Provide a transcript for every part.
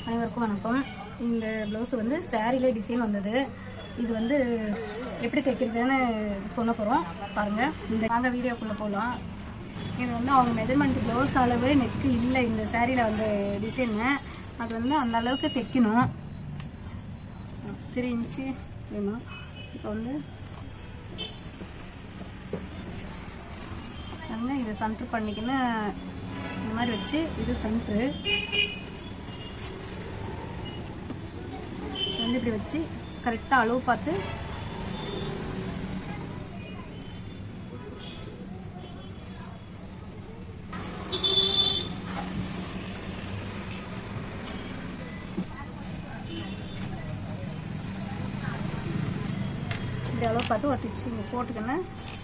அனைவருக்கும் வணக்கம் இந்த ப்ளவுஸ் வந்து சாரிலே டிசைன் வந்தது இது வந்து எப்படி தைக்கிறதுன்னு சொல்ல போகிறோம் பாருங்கள் இந்த நாங்கள் வீடியோக்குள்ளே போகலாம் இது வந்து அவங்க மெஜர்மெண்ட் ப்ளவுஸ் அளவு நெக்கு இல்லை இந்த சாரியில் வந்து டிசைனு அது வந்து அந்த அளவுக்கு தைக்கணும் த்ரீ இன்ச்சு வேணும் இப்போ வந்து பாருங்க இதை சென்டர் பண்ணிக்கின்னு இந்த மாதிரி வச்சு இது சென்ட்ரு வந்து இப்படி வச்சு கரெக்டாக அளவு பார்த்து இந்த அளவு பார்த்து ஒரு திச்சு இங்கே போட்டுக்கணும்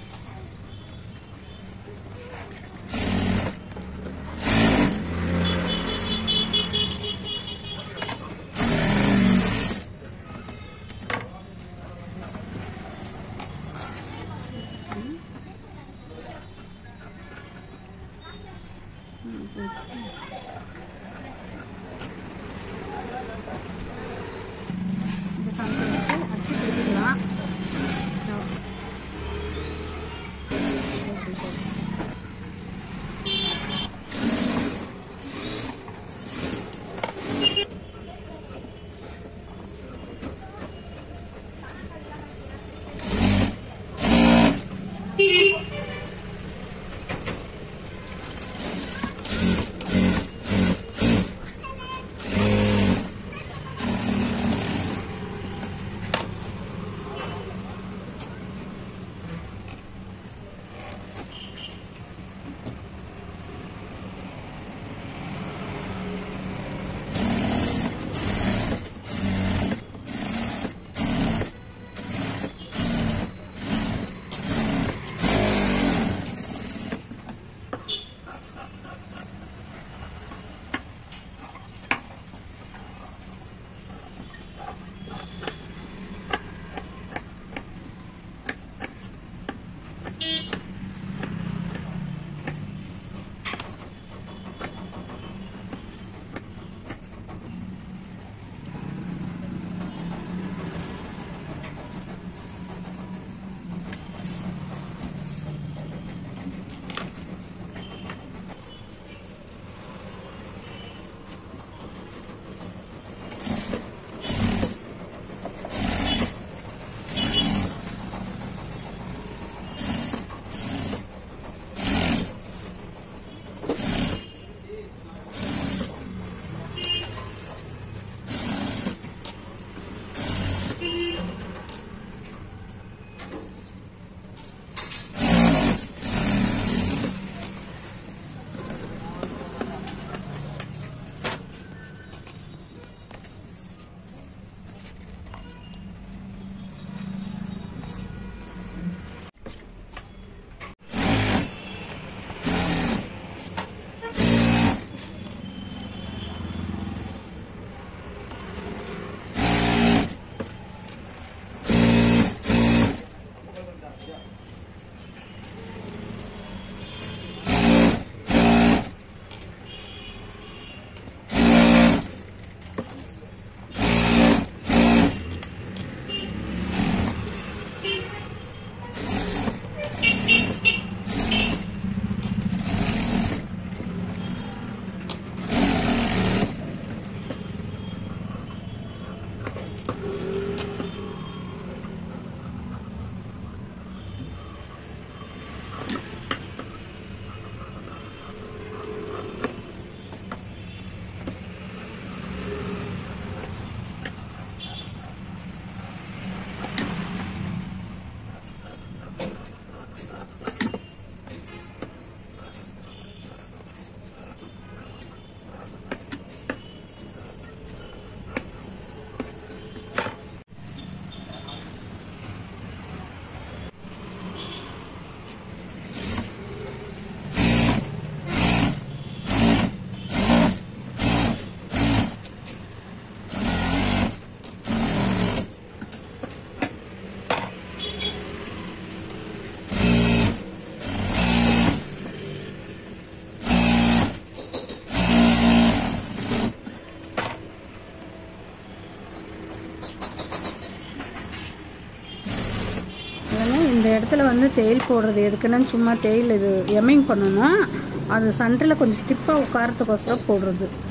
ம், வச்சு. இந்த சமைச்சு வச்சு அச்சு பிடிக்கலாம் இடத்துல வந்து தேயில் போடுறது எதுக்குன்னு சும்மா தேயில் இது எம்மிங் பண்ணணும் அது சென்டரில் கொஞ்சம் ஸ்டிப்பாக உட்காரத்துக்கோசரம் போடுறது